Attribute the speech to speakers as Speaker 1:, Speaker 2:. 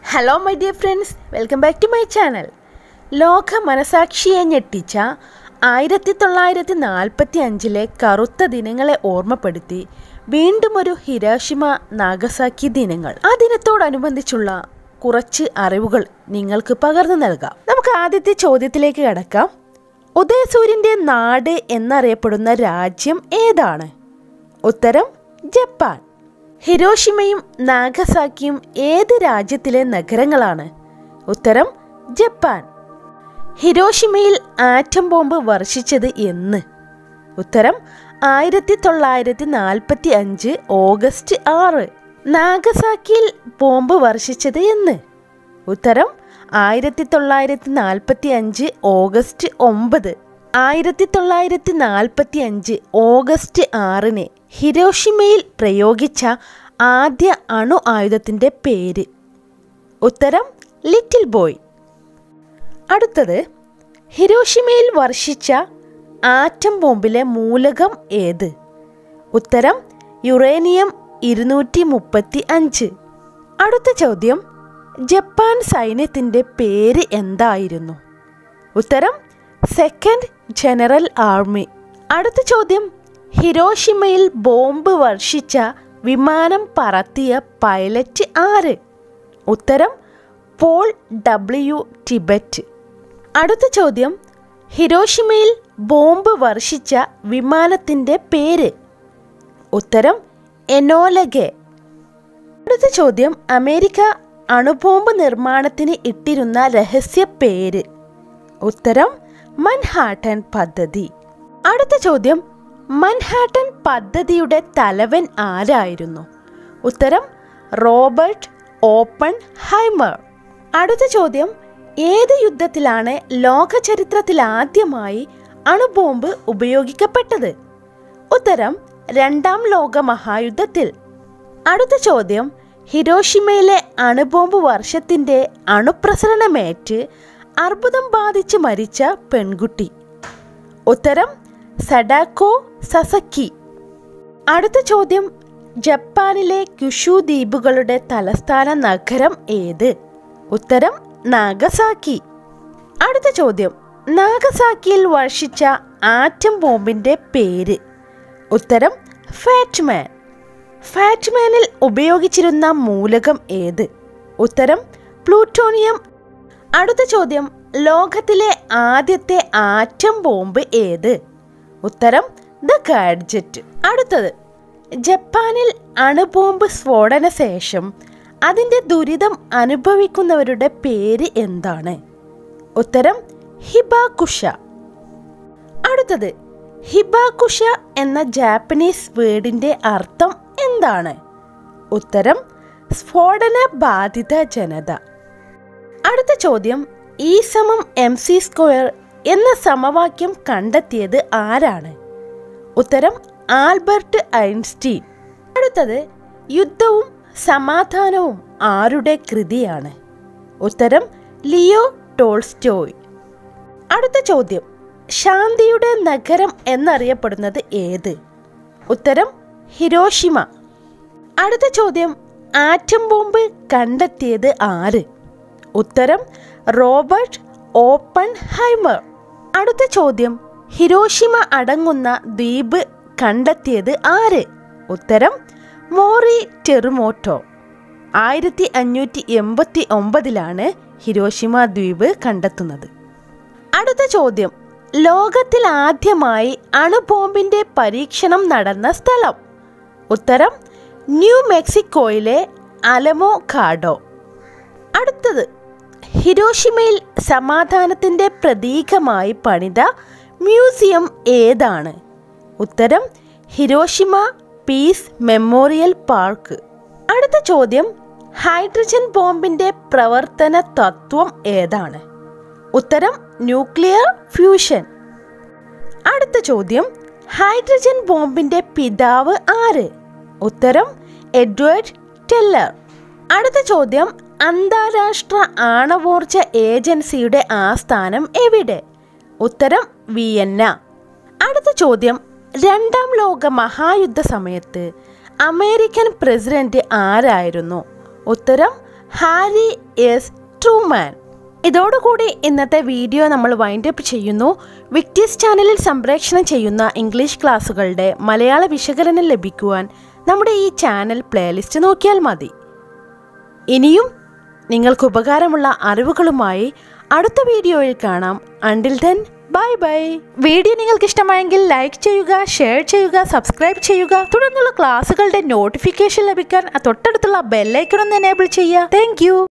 Speaker 1: hello my dear friends welcome back to my channel ലോക മനസാക്ഷിയെ ഞെട്ടിച്ച ആയിരത്തി തൊള്ളായിരത്തി നാൽപ്പത്തി അഞ്ചിലെ കറുത്ത ദിനങ്ങളെ ഓർമ്മപ്പെടുത്തി വീണ്ടും ഒരു ഹിരാഷിമ നാഗസാക്കി ദിനങ്ങൾ ആ ദിനത്തോടനുബന്ധിച്ചുള്ള കുറച്ച് അറിവുകൾ നിങ്ങൾക്ക് പകർന്നു നൽകാം നമുക്ക് ആദ്യത്തെ ചോദ്യത്തിലേക്ക് കടക്കാം ഉദയസൂര്യന്റെ നാട് എന്നറിയപ്പെടുന്ന രാജ്യം ഏതാണ് ഉത്തരം ജപ്പാൻ ഹിരോഷിമയും നാഗസാക്കിയും ഏത് രാജ്യത്തിലെ നഗരങ്ങളാണ് ഉത്തരം ജപ്പാൻ ഹിരോഷിമയിൽ ആറ്റം ബോംബ് വർഷിച്ചത് എന്ന് ഉത്തരം ആയിരത്തി തൊള്ളായിരത്തി നാൽപ്പത്തി അഞ്ച് ഓഗസ്റ്റ് ആറ് നാഗസാക്കിയിൽ ബോംബ് വർഷിച്ചത് എന്ന് ഉത്തരം ആയിരത്തി തൊള്ളായിരത്തി നാൽപ്പത്തി അഞ്ച് ഓഗസ്റ്റ് ഒമ്പത് ആയിരത്തി തൊള്ളായിരത്തി നാൽപ്പത്തി അഞ്ച് ഓഗസ്റ്റ് ആറിന് ഹിരോഷിമയിൽ പ്രയോഗിച്ച ആദ്യ അണു ആയുധത്തിൻ്റെ പേര് ഉത്തരം ലിറ്റിൽ ബോയ് അടുത്തത് ഹിരോഷിമയിൽ വർഷിച്ച ആറ്റം ബോംബിലെ മൂലകം ഏത് ഉത്തരം യുറേനിയം ഇരുന്നൂറ്റി മുപ്പത്തി അഞ്ച് അടുത്ത ചോദ്യം ജപ്പാൻ സൈന്യത്തിൻ്റെ പേര് എന്തായിരുന്നു ഉത്തരം സെക്കൻഡ് ജനറൽ ആർമി അടുത്ത ചോദ്യം ഹിരോഷിമയിൽ ബോംബ് വർഷിച്ച വിമാനം പറത്തിയ പൈലറ്റ് ആര് ഉത്തരം പോൾ ഡബ്ല്യു ടിബറ്റ് അടുത്ത ചോദ്യം ഹിരോഷിമയിൽ ബോംബ് വർഷിച്ച വിമാനത്തിൻ്റെ പേര് ഉത്തരം എനോലഗെ അടുത്ത ചോദ്യം അമേരിക്ക അണുബോംബ് നിർമ്മാണത്തിന് ഇട്ടിരുന്ന രഹസ്യ പേര് ഉത്തരം മൻഹാട്ടൻ പദ്ധതി അടുത്ത ചോദ്യം മൻഹാട്ടൻ പദ്ധതിയുടെ തലവൻ ആരായിരുന്നു ഉത്തരം റോബർട്ട് ഓപ്പൺ ഹൈമർ അടുത്ത ചോദ്യം ഏത് യുദ്ധത്തിലാണ് ലോക ചരിത്രത്തിൽ ആദ്യമായി അണുബോംബ് ഉപയോഗിക്കപ്പെട്ടത് ഉത്തരം രണ്ടാം ലോക മഹായുദ്ധത്തിൽ അടുത്ത ചോദ്യം ഹിരോഷിമയിലെ അണുബോംബ് വർഷത്തിന്റെ അണുപ്രസരണമേറ്റ് അർബുദം ബാധിച്ച് മരിച്ച പെൺകുട്ടി ഉത്തരം സഡാക്കോ സസക്കി അടുത്ത ചോദ്യം ജപ്പാനിലെ ക്യുഷു ദ്വീപുകളുടെ തലസ്ഥാന നഗരം ഏത് ഉത്തരം നാഗസാക്കി അടുത്ത ചോദ്യം നാഗസാക്കിയിൽ വർഷിച്ച ആറ്റം ബോംബിന്റെ പേര് ഉത്തരം ഫാറ്റ്മാൻ ഫാറ്റ്മാനിൽ ഉപയോഗിച്ചിരുന്ന മൂലകം ഏത് ഉത്തരം പ്ലൂട്ടോണിയം അടുത്ത ചോദ്യം ലോകത്തിലെ ആദ്യത്തെ ആറ്റം ബോംബ് ഏത് ഉത്തരം ദ ഗാഡ്ജറ്റ് അടുത്തത് ജപ്പാനിൽ അണുബോംബ് സ്ഫോടന ശേഷം അതിൻ്റെ ദുരിതം അനുഭവിക്കുന്നവരുടെ പേര് എന്താണ് ഉത്തരം ഹിബാകുഷ അടുത്തത് ഹിബാകുഷ എന്ന ജാപ്പനീസ് വേർഡിന്റെ അർത്ഥം എന്താണ് ഉത്തരം സ്ഫോടന ബാധിത ജനത അടുത്ത ചോദ്യം ഈ സമം എം സി സ്ക്വയർ എന്ന സമവാക്യം കണ്ടെത്തിയത് ആരാണ് ഉത്തരം ആൽബർട്ട് ഐൻസ്റ്റീൻ അടുത്തത് യുദ്ധവും സമാധാനവും ആരുടെ കൃതിയാണ് ഉത്തരം ലിയോ ടോൾസ്റ്റോയ് അടുത്ത ചോദ്യം ശാന്തിയുടെ നഗരം എന്നറിയപ്പെടുന്നത് ഏത് ഉത്തരം ഹിരോഷിമ അടുത്ത ചോദ്യം ആറ്റം ബോംബ് കണ്ടെത്തിയത് ആര് ഉത്തരം റോബർട്ട് ഓപ്പൺ ഹൈമർ അടുത്ത ചോദ്യം ഹിരോഷിമ അടങ്ങുന്ന ദ്വീപ് കണ്ടെത്തിയത് ആര് ഉത്തരം മോറി ടെറുമോട്ടോ ആയിരത്തി അഞ്ഞൂറ്റി എൺപത്തി ഒമ്പതിലാണ് ഹിരോഷിമ ദ്വീപ് കണ്ടെത്തുന്നത് അടുത്ത ചോദ്യം ലോകത്തിൽ ആദ്യമായി അണുബോംബിന്റെ പരീക്ഷണം നടന്ന സ്ഥലം ഉത്തരം ന്യൂ മെക്സിക്കോയിലെ അലമോ കാഡോ അടുത്തത് ഹിരോഷിമയിൽ സമാധാനത്തിന്റെ പ്രതീകമായി പണിത മ്യൂസിയം ഏതാണ് ഉത്തരം ഹിരോഷിമ പീസ് മെമ്മോറിയൽ പാർക്ക് അടുത്ത ചോദ്യം ഹൈഡ്രജൻ ബോംബിന്റെ പ്രവർത്തന തത്വം ഏതാണ് ഉത്തരം ന്യൂക്ലിയർ ഫ്യൂഷൻ അടുത്ത ചോദ്യം ഹൈഡ്രജൻ ബോംബിന്റെ പിതാവ് ആര് ഉത്തരം എഡ്വേർഡ് ടെല്ലർ അടുത്ത ചോദ്യം അന്താരാഷ്ട്ര ആണവോർജ ഏജൻസിയുടെ ആസ്ഥാനം എവിടെ ഉത്തരം വിയന്ന അടുത്ത ചോദ്യം രണ്ടാം ലോക മഹായുദ്ധ സമയത്ത് അമേരിക്കൻ പ്രസിഡന്റ് ആരായിരുന്നു ഉത്തരം ഹാരി എസ് ട്രൂമാൻ ഇതോടുകൂടി ഇന്നത്തെ വീഡിയോ നമ്മൾ വൈൻഡ് അപ്പ് ചെയ്യുന്നു വിക്ടീസ് ചാനലിൽ സംപ്രേഷണം ചെയ്യുന്ന ഇംഗ്ലീഷ് ക്ലാസ്സുകളുടെ മലയാള വിശകലനം ലഭിക്കുവാൻ നമ്മുടെ ഈ ചാനൽ പ്ലേലിസ്റ്റ് നോക്കിയാൽ മതി ഇനിയും നിങ്ങൾക്ക് ഉപകാരമുള്ള അറിവുകളുമായി അടുത്ത വീഡിയോയിൽ കാണാം until then bye bye video നിങ്ങൾക്ക് ഇഷ്ടമായെങ്കിൽ ലൈക്ക് ചെയ്യുക ഷെയർ ചെയ്യുക സബ്സ്ക്രൈബ് ചെയ്യുക തുടർന്നുള്ള ക്ലാസ്സുകളുടെ നോട്ടിഫിക്കേഷൻ ലഭിക്കാൻ ആ തൊട്ടടുത്തുള്ള ബെല്ലൈക്കൺ ഒന്ന് എനേബിൾ ചെയ്യുക താങ്ക്